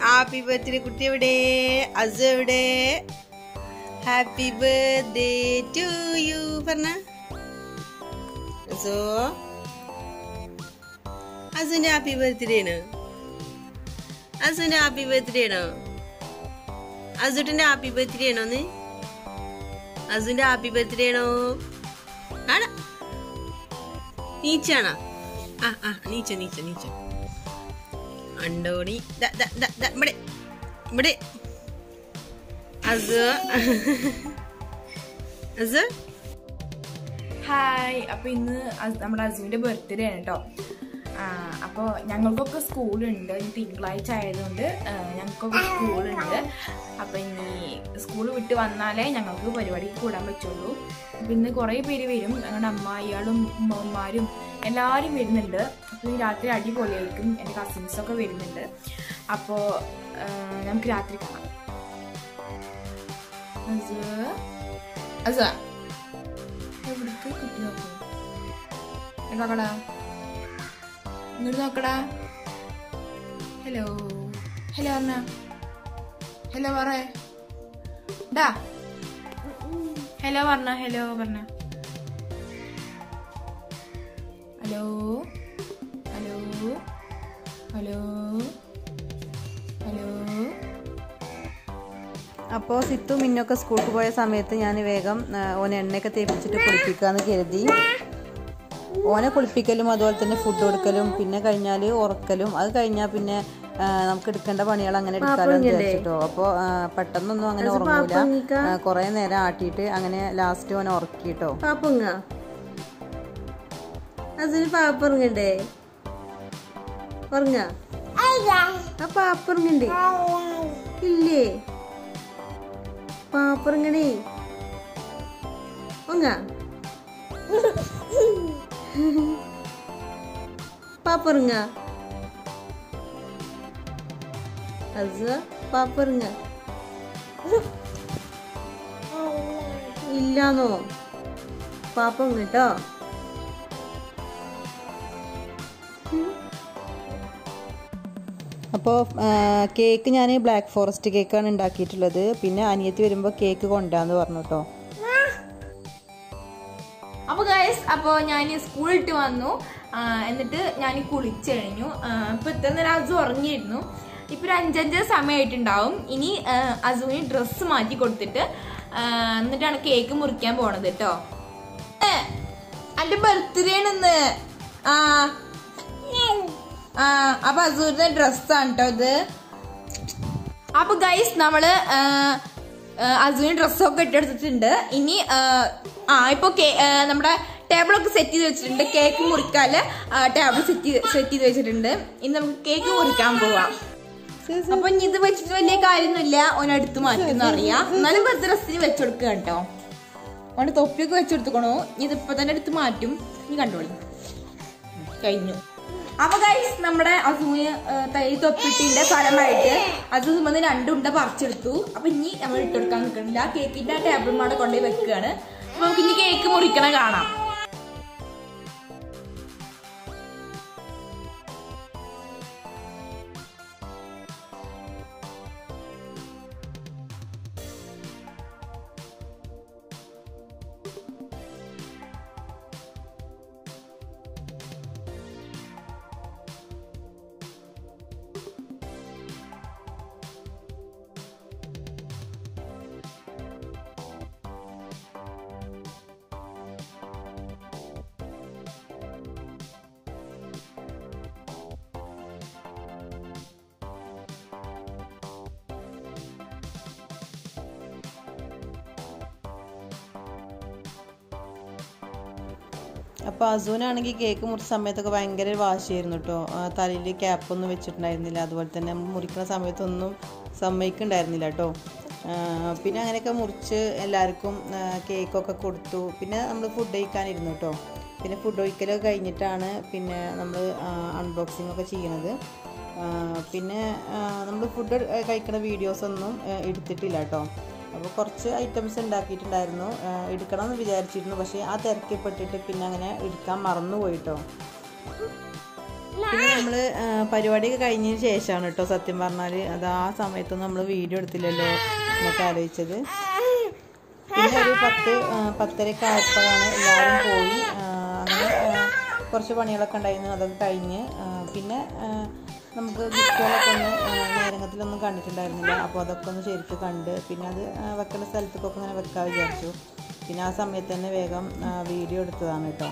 Happy birthday കുട്ടി എവിടെ അസു എവിടെ ഹാപ്പി ബർത്ത്ഡേ ടു യു പറഞ്ഞ അസോ അസുവിന്റെ ഹാപ്പി ബർത്ത്ഡേ ആണ് അസുവിന്റെ ഹാപ്പി ബർത്ത്ഡേ ആണോ അസുട്ടിന്റെ ഹാപ്പി ബർത്ത്ഡേ ആണോ ഒന്ന് അസുവിന്റെ ഹാപ്പി ബർത്ത്ഡേ ആണോ ആണോ നീച്ചാണോ ആ ആ നീച്ച നീച്ച നീച്ച അണ്ടോണി ദാ, ദാ, ദാ, ദാ, ഇവിടെ ഇവിടെ അസു അസു ഹായ് അപ്പോൾ ഇന്ന് അസ്- നമ്മുടെ അസുവിൻ്റെ ബർത്ത്ഡേ ആണ് കേട്ടോ അപ്പോൾ ഞങ്ങൾക്കൊക്കെ സ്കൂളുണ്ട് ഇനി തിങ്കളാഴ്ച ആയതുകൊണ്ട് ആ, ഞങ്ങൾക്കൊക്കെ സ്കൂളുണ്ട് അപ്പോൾ ഇനി സ്കൂൾ വിട്ട് വന്നാലേ ഞങ്ങൾക്ക് പരിപാടിക്ക് കൂടാൻ പറ്റുള്ളൂ അപ്പോൾ ഇന്ന് കുറേ പേര് വരും ഞങ്ങളുടെ അമ്മായികളും ഉമ്മമാരും എല്ലാവരും വരുന്നുണ്ട് അപ്പോൾ ഇനി രാത്രി അടിപൊളിയായിരിക്കും എൻ്റെ കസിൻസൊക്കെ വരുന്നുണ്ട് അപ്പോൾ നമുക്ക് രാത്രി കാണാം അസു അസു എവിടേക്ക് കുത്തി നോക്കൂ നോക്കടാ ഇങ്ങോട്ട് നോക്കടാ ഹലോ ഹലോ പറഞ്ഞ ഹലോ പറ ഡാ ഹലോ പറഞ്ഞ ഹലോ പറഞ്ഞ ഹലോ ഹലോ ഹലോ ഹലോ അപ്പോൾ സിത്തു മിന്നൊക്കെ സ്കൂൾക്ക് പോയ സമയത്ത് ഞാൻ വേഗം ആ, ഓനെ എണ്ണയൊക്കെ തേപ്പിച്ചിട്ട് കുളിപ്പിക്കാന്ന് കരുതി ഓനെ കുളിപ്പിക്കലും അതുപോലെ തന്നെ ഫുഡ് കൊടുക്കലും പിന്നെ കഴിഞ്ഞാൽ ഉറക്കലും അത് കഴിഞ്ഞാൽ പിന്നെ ആ, നമുക്ക് എടുക്കേണ്ട പണികൾ അങ്ങനെ എടുക്കാലോ എന്ന് വിചാരിച്ചിട്ടോ അപ്പോൾ പെട്ടെന്നൊന്നും അങ്ങനെ ഉറങ്ങൂല കുറേ നേരം ആട്ടിയിട്ട് അങ്ങനെ ലാസ്റ്റ് ഓനെ ഉറക്കിട്ടോ പാപ്പുങ്ങ അതിന് പാപ്പ ഉറങ്ങണ്ടേ ഉറങ്ങ ആ പാപ്പ ഉറങ്ങണ്ടേ ഇല്ലേ പാപ്പ ഉറങ്ങണേ ഉറങ്ങ പാപ്പ ഉറങ്ങ അസ പാപ്പ ഉറങ്ങ ഇല്ലാന്നോ പാപ്പം കേട്ടോ അപ്പോൾ കേക്ക് ഞാൻ ബ്ലാക്ക് ഫോറസ്റ്റ് കേക്കാണ് ഉണ്ടാക്കിയിട്ടുള്ളത് പിന്നെ അനിയത്തി വരുമ്പോൾ കേക്ക് കൊണ്ടാന്ന് പറഞ്ഞു കേട്ടോ അപ്പൊ ഗൈസ് അപ്പൊ ഞാൻ സ്കൂളിൽ ഇട്ട് വന്നു ആ, എന്നിട്ട് ഞാൻ കുളിച്ചു കഴിഞ്ഞു ആ, ഇപ്പൊ ഇത്ര നേരം അസു ഉറങ്ങിയിരുന്നു ഇപ്പൊ ഒരു അഞ്ചഞ്ചര സമയമായിട്ടുണ്ടാവും ഇനി ആ, അസുവിന് ഡ്രസ്സ് മാറ്റി കൊടുത്തിട്ട് ആ, എന്നിട്ടാണ് കേക്ക് മുറിക്കാൻ പോണത് കേട്ടോ എന്റെ ബർത്ത്ഡേ ആണെന്ന് ആ ആ അപ്പൊ അസൂരിന്റെ ഡ്രസ്സാണ് കേട്ടോ ഇത് അപ്പൊ ഗൈസ് നമ്മള് ആ, ആ, അസുവിന് ഡ്രസ്സൊക്കെ ഇട്ടെടുത്തിട്ടുണ്ട് ഇനി ആ, ആ ഇപ്പൊ കേ- ആ, നമ്മുടെ ടേബിളൊക്കെ സെറ്റ് ചെയ്ത് വെച്ചിട്ടുണ്ട് കേക്ക് മുറിക്കാല് ടേബിൾ സെറ്റ് സെറ്റ് ചെയ്ത് വെച്ചിട്ടുണ്ട് ഇനി നമുക്ക് കേക്ക് മുറിക്കാൻ പോവാം അപ്പൊ ഇനി ഇത് വെച്ചിട്ട് വലിയ കാര്യമൊന്നുമില്ല ഓനടുത്ത് മാറ്റുന്ന അറിയാം എന്നാലും വെറുതെ ഡ്രസ്സിന് വെച്ചെടുക്കുക കേട്ടോ ഓന്റെ തൊപ്പിയൊക്കെ വെച്ചെടുത്തുക്കണോ ഇനി ഇതിപ്പോ തന്നെ എടുത്ത് മാറ്റും ഇനി കണ്ടോളി കഴിഞ്ഞു അപ്പൊ ഗൈസ് നമ്മുടെ അസൂന് തൈ തൊപ്പിട്ടിന്റെ ഫലമായിട്ട് അസൂ വന്ന് രണ്ടുണ്ട പറിച്ചെടുത്തു അപ്പൊ ഇനി നമ്മൾ ഇട്ടെടുക്കാൻ നിൽക്കണില്ല ആ കേക്കിന്റെ ആ ടേബിൾ മാടെ കൊണ്ടുപോയി വെക്കുകയാണ് അപ്പൊ നമുക്ക് ഇനി കേക്ക് മുറിക്കണ കാണാം അപ്പോൾ അസൂനാണെങ്കിൽ കേക്ക് മുറിച്ച സമയത്തൊക്കെ ഭയങ്കര വാശിയായിരുന്നു കേട്ടോ തലയിൽ ക്യാപ്പൊന്നും വെച്ചിട്ടുണ്ടായിരുന്നില്ല അതുപോലെ തന്നെ മുറിക്കുന്ന സമയത്തൊന്നും സമ്മതിക്കുന്നുണ്ടായിരുന്നില്ല കേട്ടോ ആ, പിന്നെ അങ്ങനെയൊക്കെ മുറിച്ച് എല്ലാവർക്കും ആ, കേക്കൊക്കെ കൊടുത്തു പിന്നെ നമ്മൾ ഫുഡ് കഴിക്കാനിരുന്നു കേട്ടോ പിന്നെ ഫുഡ് കഴിക്കലൊക്കെ കഴിഞ്ഞിട്ടാണ് പിന്നെ നമ്മൾ അൺബോക്സിംഗ് ഒക്കെ ചെയ്യണത് ആ, പിന്നെ നമ്മൾ ഫുഡ് കഴിക്കുന്ന വീഡിയോസൊന്നും എടുത്തിട്ടില്ല കേട്ടോ അപ്പോൾ കുറച്ച് ഐറ്റംസ് ഉണ്ടാക്കിയിട്ടുണ്ടായിരുന്നു ആ, എടുക്കണം എന്ന് വിചാരിച്ചിരുന്നു പക്ഷേ ആ തിരക്കിപ്പെട്ടിട്ട് പിന്നെ അങ്ങനെ എടുക്കാൻ മറന്നു പോയിട്ടോ പിന്നെ നമ്മൾ പരിപാടിയൊക്കെ കഴിഞ്ഞതിന് ശേഷമാണ് കേട്ടോ സത്യം പറഞ്ഞാൽ അത് ആ സമയത്തൊന്നും നമ്മൾ വീഡിയോ എടുത്തില്ലല്ലോ എന്നൊക്കെ ആലോചിച്ചത് പിന്നെ ഒരു പത്ത് ആ, പത്തരയൊക്കെ ആയപ്പോഴാണ് എല്ലാവരും പോയി ആ, അങ്ങനെ ആ, കുറച്ച് പണികളൊക്കെ ഉണ്ടായിരുന്നു അതൊക്കെ കഴിഞ്ഞ് ആ, പിന്നെ ആ, നമുക്ക് ഗിഫ്റ്റുകളൊക്കെ ഒന്ന് ആ, നേരങ്ങത്തിലൊന്നും കണ്ടിട്ടുണ്ടായിരുന്നില്ല അപ്പോൾ അതൊക്കെ ഒന്ന് ശരിക്കും കണ്ട് പിന്നെ അത് ആ, വെക്കേണ്ട സ്ഥലത്തേക്കൊക്കെ ഇങ്ങനെ വെക്കാൻ വിചാരിച്ചു പിന്നെ ആ സമയത്ത് തന്നെ വേഗം ആ, വീഡിയോ എടുത്തതാണ് കേട്ടോ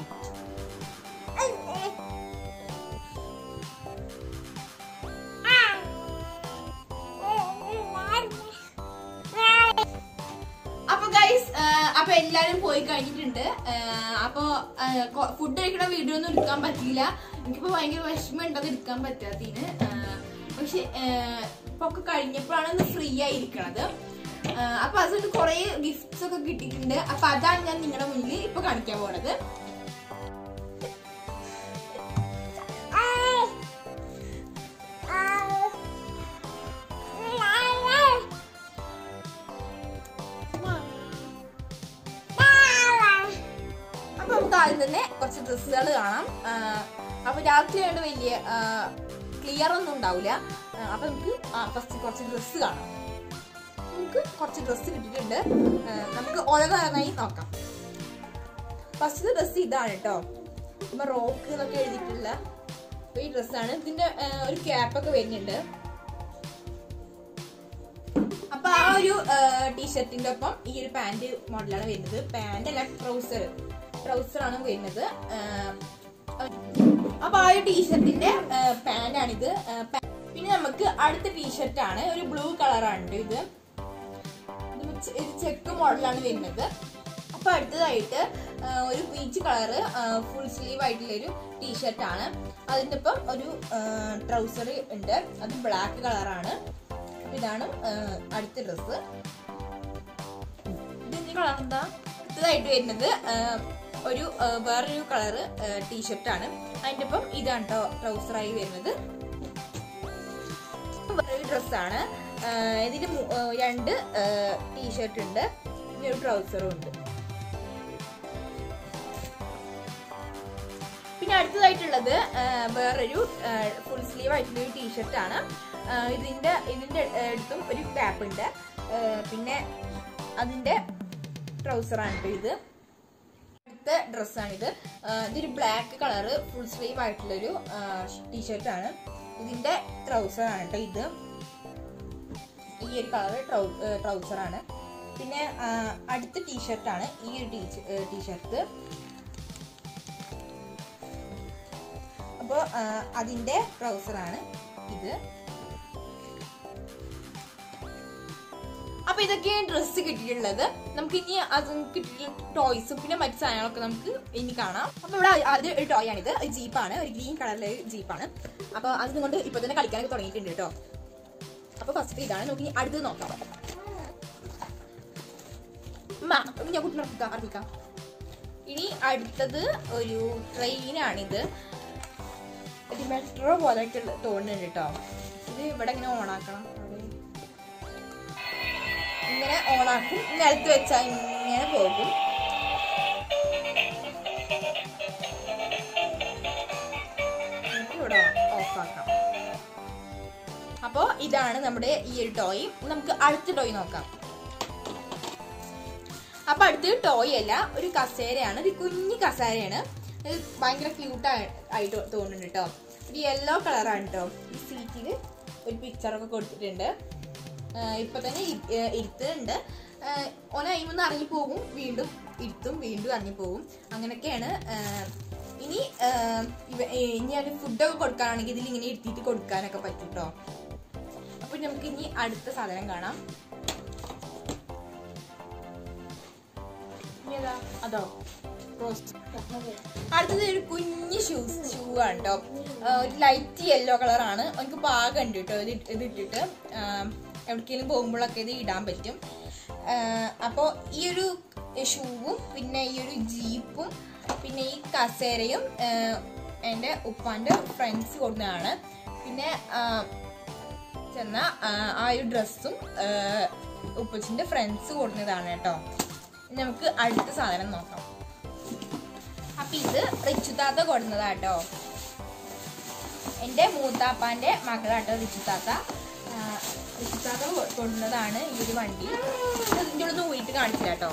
അപ്പൊ ഗൈസ് അപ്പൊ എല്ലാരും പോയി കഴിഞ്ഞിട്ടുണ്ട് ആ, അപ്പൊ ഫുഡ് കഴിക്കുന്ന വീഡിയോ ഒന്നും എടുക്കാൻ പറ്റിയില്ല എനിക്കിപ്പോ ഭയങ്കര വിഷമം ഉണ്ട് അത് എടുക്കാൻ പറ്റാത്തതിന് ആ, പക്ഷെ ആ, ഇപ്പൊ ഒക്കെ കഴിഞ്ഞപ്പോഴാണ് ഒന്ന് ഫ്രീ ആയിരിക്കണത് ആ, അപ്പൊ അതുകൊണ്ട് കുറെ ഗിഫ്റ്റ്സ് ഒക്കെ കിട്ടിയിട്ടുണ്ട് അപ്പൊ അതാണ് ഞാൻ നിങ്ങളുടെ മുന്നിൽ ഇപ്പൊ കാണിക്കാൻ പോണത് അപ്പൊ നമുക്ക് ആദ്യം തന്നെ കുറച്ച് ഡ്രസ്സുകൾ കാണാം ആ, അപ്പൊ രാത്രി ആയതുകൊണ്ട് വലിയ ക്ലിയർ ഒന്നും ഉണ്ടാവില്ല ആ, അപ്പൊ നമുക്ക് ഫസ്റ്റ് കുറച്ച് ഡ്രസ്സ് കാണാം നമുക്ക് കുറച്ച് ഡ്രസ്സ് കിട്ടിയിട്ടുണ്ട് ആ, നമുക്ക് ഓരോന്നായി നോക്കാം ഫസ്റ്റ് ഡ്രസ്സ് ഇതാണ് കേട്ടോ ഇപ്പൊ റോക്ക് എന്നൊക്കെ എഴുതിയിട്ടുള്ള അപ്പൊ ഈ ഡ്രസ്സാണ് ഇതിന്റെ ആ, ഒരു ക്യാപ്പ് ഒക്കെ വരുന്നുണ്ട് അപ്പൊ ആ ഒരു ടീഷർട്ടിന്റെ ഒപ്പം ഈ ഒരു പാന്റ് മോഡലാണ് വരുന്നത് പാന്റ് അല്ല ട്രൗസർ ട്രൗസർ ആണ് വരുന്നത് ആ, അപ്പൊ ആ ഒരു ടീഷർട്ടിന്റെ പാന്റ് ആണിത് ആ, പാ- പിന്നെ നമുക്ക് അടുത്ത ടീഷർട്ട് ആണ് ഒരു ബ്ലൂ കളറാണ് ഇത് ഇത് ചെ- ഇത് ചെക്ക് മോഡലാണ് വരുന്നത് അപ്പൊ അടുത്തതായിട്ട് ആ, ഒരു പീച്ച് കളറ് ഫുൾ സ്ലീവ് ആയിട്ടുള്ള ഒരു ടീഷർട്ട് ആണ് അതിന്റെ ഒപ്പം ഒരു ട്രൗസർ ഉണ്ട് അത് ബ്ലാക്ക് കളറാണ് ഇതാണ് ആ, അടുത്ത ഡ്രസ്സ് ഇതിന്റെ കളർ എന്താ അടുത്തതായിട്ട് വരുന്നത് ആ, ഒരു ആ, വേറൊരു കളറ് ടീഷർട്ട് ആണ് അതിന്റെ ഒപ്പം ഇതാണ് കേട്ടോ ട്രൗസറായി വരുന്നത് വേറൊരു ഡ്രസ്സാണ് ഇതിന് മൂ- ആ, രണ്ട് ടീഷർട്ട് ഉണ്ട് പിന്നെ ഒരു ട്രൗസറും ഉണ്ട് പിന്നെ അടുത്തതായിട്ടുള്ളത് ആ, വേറൊരു ഫുൾ സ്ലീവ് ആയിട്ടുള്ള ഒരു ടീഷർട്ട് ആണ് ആ, ഇതിന്റെ ഇതിന്റെ അടുത്തും ഒരു ക്യാപ്പ് ഉണ്ട് ആ, പിന്നെ അതിന്റെ ട്രൗസറാണ് ട്ടോ ഇത് അടുത്ത ഡ്രസ്സാണിത് ഇതൊരു ബ്ലാക്ക് കളറ് ഫുൾ സ്ലീവ് ആയിട്ടുള്ളൊരു ടീഷർട്ട് ആണ് ഇതിന്റെ ട്രൗസർ ആണ് കേട്ടോ ഇത് ഈ ഒരു കളറ് ട്രൗസർ ആണ് പിന്നെ ആ, അടുത്ത ടീഷർട്ട് ആണ് ഈ ഒരു ടീഷർട്ട് അപ്പോൾ അതിന്റെ ട്രൗസർ ആണ് ഇത് അപ്പൊ ഇതൊക്കെയാണ് ഡ്രസ്സ് കിട്ടിയിട്ടുള്ളത് നമുക്ക് ഇനി അത് കിട്ടിയിട്ടുള്ള ടോയ്സും പിന്നെ മറ്റു സാധനങ്ങളൊക്കെ നമുക്ക് ഇനി കാണാം അപ്പൊ ഇവിടെ ആദ്യം ഒരു ടോയ് ആണിത് ഒരു ജീപ്പാണ് ഒരു ഗ്രീൻ കളറിലെ ഒരു ജീപ്പാണ് അപ്പൊ അത് കൊണ്ട് ഇപ്പൊ തന്നെ കളിക്കാനൊക്കെ തുടങ്ങിയിട്ടുണ്ട് കേട്ടോ അപ്പൊ ഫസ്റ്റ് ഇതാണ് നമുക്ക് ഇനി അടുത്തത് നോക്കാം ഉമ്മ, ഞാൻ കുട്ടിനെ അർപ്പിക്കാം അർപ്പിക്കാം ഇനി അടുത്തത് ഒരു ട്രെയിനാണിത് ഒരു മെട്രോ പോലെയൊക്കെ ഉള്ള- തോന്നുന്നുണ്ട് കേട്ടോ ഇത് ഇവിടെ ഇങ്ങനെ ഓണാക്കണം അവിടെ. ഇങ്ങനെ ഓണാക്കും നിലത്ത് വെച്ചാൽ ഇങ്ങനെ പോകും നമുക്ക് ഇവിടെ ഓഫാക്കാം അപ്പോ ഇതാണ് നമ്മുടെ ഈ ഒരു ടോയ് നമുക്ക് അടുത്ത ടോയ് നോക്കാം അപ്പൊ അടുത്ത് ടോയ് അല്ല ഒരു കസേരയാണ് ഒരു കുഞ്ഞു കസേരയാണ് ഇത് ഭയങ്കര ക്യൂട്ട് ആയിട്ട് തോന്നുന്നുണ്ട് കേട്ടോ ഒരു യെല്ലോ കളറാണ് കേട്ടോ ഈ സീറ്റിൽ ഒരു പിക്ചറൊക്കെ കൊടുത്തിട്ടുണ്ട് ആഹ് ഇപ്പൊ തന്നെ ഇ- ഏഹ് ഇരുത്തുന്നുണ്ട് ആഹ് ഓന അയിമന്ന് ഇറങ്ങിപ്പോകും വീണ്ടും ഇരുത്തും വീണ്ടും ഇറങ്ങിപ്പോകും അങ്ങനെയൊക്കെയാണ് ആഹ് ഇനി ആഹ് ഇവ- ഏഹ് ഇനി അത് ഫുഡൊക്കെ കൊടുക്കാനാണെങ്കിൽ ഇതിൽ ഇങ്ങനെ ഇരുത്തിയിട്ട് കൊടുക്കാനൊക്കെ പറ്റും കേട്ടോ അപ്പൊ നമുക്ക് ഇനി അടുത്ത സാധനം കാണാം ഇനി ഏതാ? അതോ റോസ്റ്റ് അടുത്തത് ഒരു കുഞ്ഞ് ഷൂസ് ഷൂ ആണ് കേട്ടോ ഒരു ലൈറ്റ് യെല്ലോ കളറാണ് എനിക്ക് പാകം ഉണ്ട് കേട്ടോ ഇത് ഇട്ട്- ഇത് ഇട്ടിട്ട് എവിടേക്കെങ്കിലും പോകുമ്പോഴൊക്കെ ഇത് ഇടാൻ പറ്റും അപ്പോൾ ഈ ഒരു ഷൂവും പിന്നെ ഈ ഒരു ജീപ്പും പിന്നെ ഈ കസേരയും ആഹ് എൻ്റെ ഉപ്പാൻ്റെ ഫ്രണ്ട്സ് കൊടുത്തതാണ് പിന്നെ ആഹ് ചെന്ന ആ ഒരു ഡ്രസ്സും ഉപ്പച്ചിന്റെ ഫ്രണ്ട്സ് കൊടുക്കുന്നതാണ് കേട്ടോ ഇനി നമുക്ക് അടുത്ത സാധനം നോക്കാം അപ്പൊ ഇത് റിച്ചുതാത്ത കൊടുന്നതാട്ടോ എൻ്റെ മൂത്താപ്പാൻ്റെ മകളാട്ടോ റിച്ചിത്താത്ത റിച്ചിത്താത്ത കൊ- കൊണ്ടുവന്നതാണ് ഈ ഒരു വണ്ടി ഇത് ഇതിൻ്റെ ഉള്ളിൽ നിന്ന് ഊരിട്ട് കാണിച്ചില്ല കേട്ടോ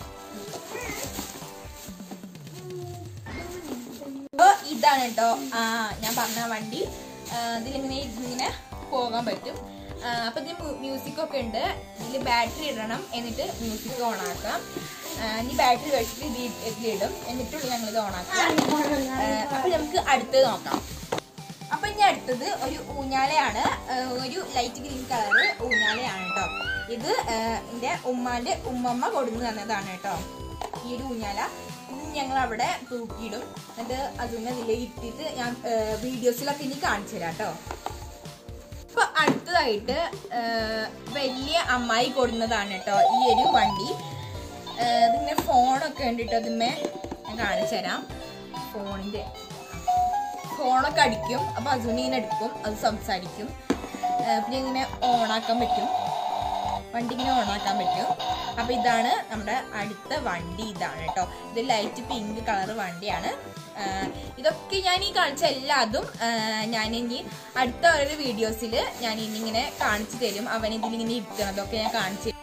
അപ്പൊ ഇതാണ് കേട്ടോ ആ ഞാൻ പറഞ്ഞ വണ്ടി ആ, ഇതിലിങ്ങനെ ഇതിങ്ങനെ പോകാൻ പറ്റും ആ, അപ്പൊ ഇതിൽ മ്യൂസിക് ഒക്കെ ഉണ്ട് ഇതിൽ ബാറ്ററി ഇടണം എന്നിട്ട് മ്യൂസിക് ഓൺ ആക്കാം ആ, ഇനി ബാറ്ററി വെച്ചിട്ട് ഇത് ഇതിലിടും എന്നിട്ടുള്ള ഞങ്ങൾ ഇത് ഓൺ ആക്കാം ആ, അപ്പൊ നമുക്ക് അടുത്തത് നോക്കാം അപ്പൊ ഇനി അടുത്തത് ഒരു ഊഞ്ഞാലയാണ് ആ, ഒരു ലൈറ്റ് ഗ്രീൻ കളറ് ഊഞ്ഞാലയാണ് കേട്ടോ ഇത് ആ, എന്റെ ഉമ്മാന്റെ ഉമ്മമ്മ കൊടുന്നു തന്നതാണ് കേട്ടോ ഈ ഒരു ഊഞ്ഞാല ഇത് ഞങ്ങൾ അവിടെ തൂക്കിയിടും എന്നിട്ട് അതിനെ ഇതിൽ ഇട്ടിട്ട് ഞാൻ വീഡിയോസിലൊക്കെ ഇനി കാണിച്ചു തരാം കേട്ടോ അപ്പൊ അടുത്തതായിട്ട് ആ, വലിയ അമ്മായി കൊടുന്നതാണ് കേട്ടോ ഈ ഒരു വണ്ടി ആ, ഇതിങ്ങനെ ഫോണൊക്കെ ഉണ്ട് കേട്ടോ ഇതിന്മേ ഞാൻ കാണിച്ചു തരാം ഫോണിന്റെ ഫോണൊക്കെ അടിക്കും അപ്പൊ അസുനി ഇങ്ങനെ എടുക്കും അത് സംസാരിക്കും ആ, പിന്നെ ഇങ്ങനെ ഓണാക്കാൻ പറ്റും വണ്ടി ഇങ്ങനെ ഓണാക്കാൻ പറ്റും അപ്പൊ ഇതാണ് നമ്മുടെ അടുത്ത വണ്ടി ഇതാണ് കേട്ടോ ഇത് ലൈറ്റ് പിങ്ക് കളർ വണ്ടിയാണ് ആ, ഇതൊക്കെ ഞാൻ ഈ കാണിച്ച എല്ലാതും ആ, ഞാൻ ഇനി അടുത്ത ഓരോ വീഡിയോസിൽ ഞാൻ ഇനി ഇങ്ങനെ കാണിച്ചു തരും അവൻ ഇതിലിങ്ങനെ ഇരിക്കണതൊക്കെ ഞാൻ കാണിച്ചു തരും.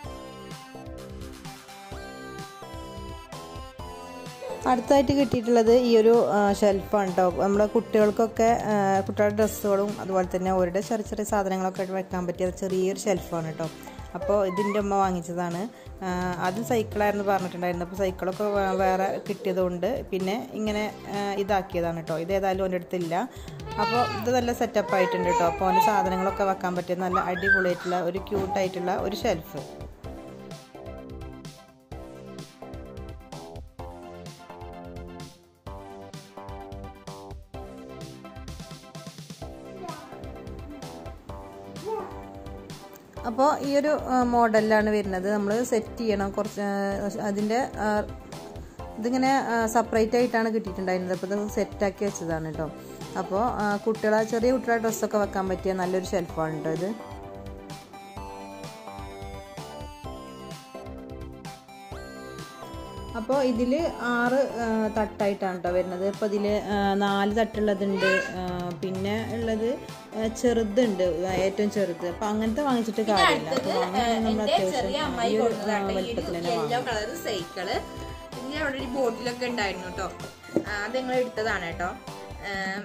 അടുത്തായിട്ട് കിട്ടിയിട്ടുള്ളത് ഈ ഒരു ആ, ഷെൽഫാണ് കേട്ടോ നമ്മുടെ കുട്ടികൾക്കൊക്കെ ആ, കുട്ടികളുടെ ഡ്രസ്സുകളും അതുപോലെ തന്നെ അവരുടെ ചെറിയ ചെറിയ സാധനങ്ങളൊക്കെ വെക്കാൻ പറ്റിയ ചെറിയൊരു ഷെൽഫാണ് കേട്ടോ അപ്പോൾ ഇതിൻ്റെ ഉമ്മ വാങ്ങിച്ചതാണ് ആ, ആദ്യം സൈക്കിളായിരുന്നു പറഞ്ഞിട്ടുണ്ടായിരുന്നത് അപ്പോൾ സൈക്കിളൊക്കെ വേ- വേറെ കിട്ടിയതുകൊണ്ട് പിന്നെ ഇങ്ങനെ ആ, ഇതാക്കിയതാണ് കേട്ടോ ഇത് ഏതായാലും അവൻ്റെ അടുത്തില്ല അപ്പോൾ ഇത് നല്ല സെറ്റപ്പ് ആയിട്ടുണ്ട് കേട്ടോ അപ്പോൾ അവൻ്റെ സാധനങ്ങളൊക്കെ വെക്കാൻ പറ്റിയ നല്ല അടിപൊളിയായിട്ടുള്ള ഒരു ക്യൂട്ടായിട്ടുള്ള ഒരു ഷെൽഫ് അപ്പോൾ ഈ ഒരു മോഡലിലാണ് വരുന്നത് നമ്മൾ സെറ്റ് ചെയ്യണം കുറച്ച് ആ, അതിൻ്റെ ആ, ഇതിങ്ങനെ സെപ്പറേറ്റ് ആയിട്ടാണ് കിട്ടിയിട്ടുണ്ടായിരുന്നത് അപ്പോൾ ഇത് സെറ്റാക്കി വെച്ചതാണ് കേട്ടോ അപ്പോൾ കുട്ടികളെ ചെറിയ കുട്ടികളെ ഡ്രസ്സൊക്കെ വെക്കാൻ പറ്റിയ നല്ലൊരു ഷെൽഫാണ് കേട്ടോ ഇത് അപ്പോൾ ഇതിൽ ആറ് ആ, തട്ടായിട്ടാണ് കേട്ടോ വരുന്നത് ഇപ്പോൾ ഇതിൽ നാല് തട്ടുള്ളതുണ്ട് ആ, പിന്നെ ഉള്ളത് ആ, ചെറുതുണ്ട് ആ, ഏറ്റവും ചെറുത് അപ്പോൾ അങ്ങനത്തെ വാങ്ങിച്ചിട്ട് കാര്യമില്ല അടുത്തത് അപ്പോൾ അങ്ങനെ നമ്മൾ എന്റെ ചെറിയ അത്യാവശ്യം അമ്മായി ഈ ഒരു കൊടുത്തതാണ് ഈ വലിപ്പത്തിൽ ഒരു തന്നെ യെല്ലോ വാങ്ങും കളർ സൈക്കിള് ഇതിന്റെ അവിടെ ഒരു ബോട്ടിലൊക്കെ ഉണ്ടായിരുന്നു കേട്ടോ ആ, അത് ഞങ്ങൾ എടുത്തതാണ് കേട്ടോ ആം,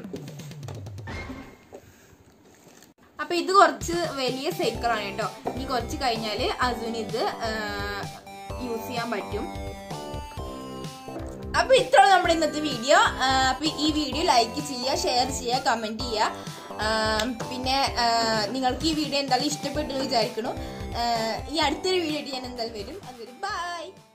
അപ്പൊ ഇത് കുറച്ച് വലിയ സൈക്കിളാണ് കേട്ടോ ഇനി കുറച്ച് കഴിഞ്ഞാല് അസുവിന് ഇത് യൂസ് ചെയ്യാൻ പറ്റും അപ്പൊ ഇത്ര നമ്മുടെ ഇന്നത്തെ വീഡിയോ അപ്പൊ ഈ വീഡിയോ ലൈക്ക് ചെയ്യുക ഷെയർ ചെയ്യുക കമന്റ് ചെയ്യുക ആ, പിന്നെ ആ, നിങ്ങൾക്ക് ഈ വീഡിയോ എന്തായാലും ഇഷ്ടപ്പെട്ടു എന്ന് വിചാരിക്കണു ആ, ഈ അടുത്തൊരു വീഡിയോ ആയിട്ട് ഞാൻ എന്തായാലും വരും അതുവരെ ബൈ